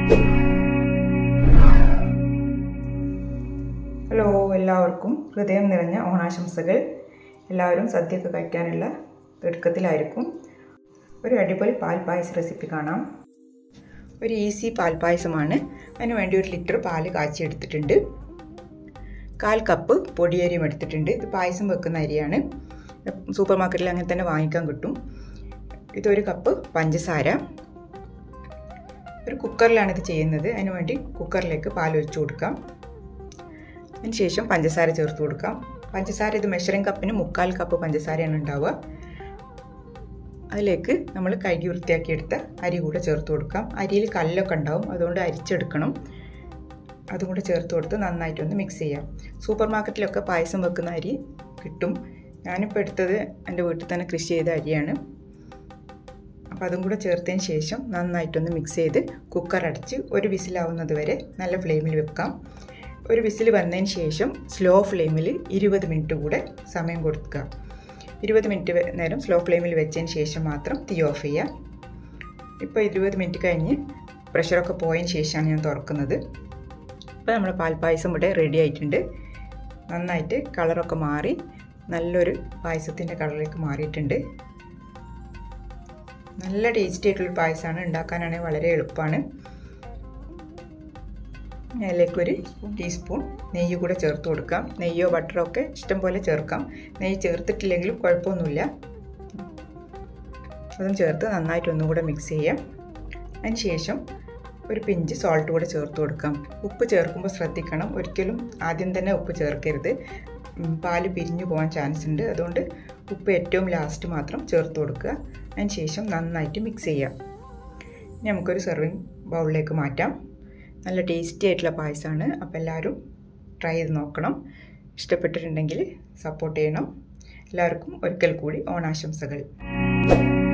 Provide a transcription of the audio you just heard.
hello എല്ലാവർക്കും ഹൃദയം നിറഞ്ഞ ഓണാശംസകൾ എല്ലാവരും സദ്യയൊക്കെ കഴിക്കാനുള്ള തിടുക്കത്തിലായിരിക്കും ഒരു അടിപൊളി പാൽ പായസ റെസിപ്പി കാണാം ഒരു ഈസി പാൽ പായസമാണ് അതിന് വേണ്ടി ഒരു ലിറ്റർ പാല് കാച്ചിയെടുത്തിട്ടുണ്ട് കാൽ കപ്പ് പൊടിയരിയും എടുത്തിട്ടുണ്ട് ഇത് പായസം വെക്കുന്ന അരിയാണ് സൂപ്പർ മാർക്കറ്റിൽ അങ്ങനെ തന്നെ വാങ്ങിക്കാൻ കിട്ടും ഇതൊരു കപ്പ് പഞ്ചസാര ഒരു കുക്കറിലാണ് ഇത് ചെയ്യുന്നത് അതിന് വേണ്ടി കുക്കറിലേക്ക് പാൽ ഒഴിച്ചു കൊടുക്കാം അതിന് ശേഷം പഞ്ചസാര ചേർത്ത് കൊടുക്കാം പഞ്ചസാര ഇത് മെഷറിംഗ് കപ്പിന് മുക്കാൽ കപ്പ് പഞ്ചസാരയാണ് ഉണ്ടാവുക അതിലേക്ക് നമ്മൾ കഴുകി വൃത്തിയാക്കിയെടുത്ത അരി കൂടെ ചേർത്ത് കൊടുക്കാം അരിയിൽ കല്ലൊക്കെ ഉണ്ടാവും അതുകൊണ്ട് അരിച്ചെടുക്കണം അതും കൂടെ ചേർത്ത് കൊടുത്ത് നന്നായിട്ടൊന്ന് മിക്സ് ചെയ്യാം സൂപ്പർ മാർക്കറ്റിലൊക്കെ പായസം വെക്കുന്ന അരി കിട്ടും ഞാനിപ്പോൾ എടുത്തത് എൻ്റെ വീട്ടിൽ തന്നെ കൃഷി ചെയ്ത അരിയാണ് അപ്പോൾ അതും കൂടെ ചേർത്തതിന് ശേഷം നന്നായിട്ടൊന്ന് മിക്സ് ചെയ്ത് കുക്കർ അടച്ച് ഒരു വിസിലാവുന്നത് വരെ നല്ല ഫ്ലെയിമിൽ വെക്കാം ഒരു വിസിൽ വന്നതിന് ശേഷം സ്ലോ ഫ്ലെയിമിൽ ഇരുപത് മിനിറ്റ് കൂടെ സമയം കൊടുക്കുക ഇരുപത് മിനിറ്റ് നേരം സ്ലോ ഫ്ലെയിമിൽ വെച്ചതിന് ശേഷം മാത്രം തീ ഓഫ് ചെയ്യാം ഇപ്പോൾ ഇരുപത് മിനിറ്റ് കഴിഞ്ഞ് പ്രഷറൊക്കെ പോയതിന് ശേഷമാണ് ഞാൻ തുറക്കുന്നത് ഇപ്പോൾ നമ്മുടെ പാൽപ്പായസം ഇവിടെ റെഡി ആയിട്ടുണ്ട് നന്നായിട്ട് കളറൊക്കെ മാറി നല്ലൊരു പായസത്തിൻ്റെ കളറിലേക്ക് മാറിയിട്ടുണ്ട് നല്ല ടേസ്റ്റി ആയിട്ടുള്ള പായസമാണ് ഉണ്ടാക്കാനാണെങ്കിൽ വളരെ എളുപ്പമാണ് അതിലേക്കൊരു ടീസ്പൂൺ നെയ്യ് കൂടെ ചേർത്ത് കൊടുക്കാം നെയ്യോ ബട്ടറോ ഒക്കെ ഇഷ്ടം പോലെ ചേർക്കാം നെയ്യ് ചേർത്തിട്ടില്ലെങ്കിലും കുഴപ്പമൊന്നുമില്ല അതും ചേർത്ത് നന്നായിട്ട് ഒന്നും കൂടെ മിക്സ് ചെയ്യാം അതിന് ശേഷം ഒരു പിഞ്ച് സോൾട്ട് കൂടെ ചേർത്ത് കൊടുക്കാം ഉപ്പ് ചേർക്കുമ്പോൾ ശ്രദ്ധിക്കണം ഒരിക്കലും ആദ്യം തന്നെ ഉപ്പ് ചേർക്കരുത് പാല് പിരിഞ്ഞു പോകാൻ ചാൻസ് ഉണ്ട് അതുകൊണ്ട് ഉപ്പ് ഏറ്റവും ലാസ്റ്റ് മാത്രം ചേർത്ത് കൊടുക്കുക അതിന് ശേഷം നന്നായിട്ട് മിക്സ് ചെയ്യാം ഇനി നമുക്കൊരു സെർവിങ് ബൗളിലേക്ക് മാറ്റാം നല്ല ടേസ്റ്റി ആയിട്ടുള്ള പായസമാണ് അപ്പോൾ എല്ലാവരും ട്രൈ ചെയ്ത് നോക്കണം ഇഷ്ടപ്പെട്ടിട്ടുണ്ടെങ്കിൽ സപ്പോർട്ട് ചെയ്യണം എല്ലാവർക്കും ഒരിക്കൽ കൂടി ഓണാശംസകൾ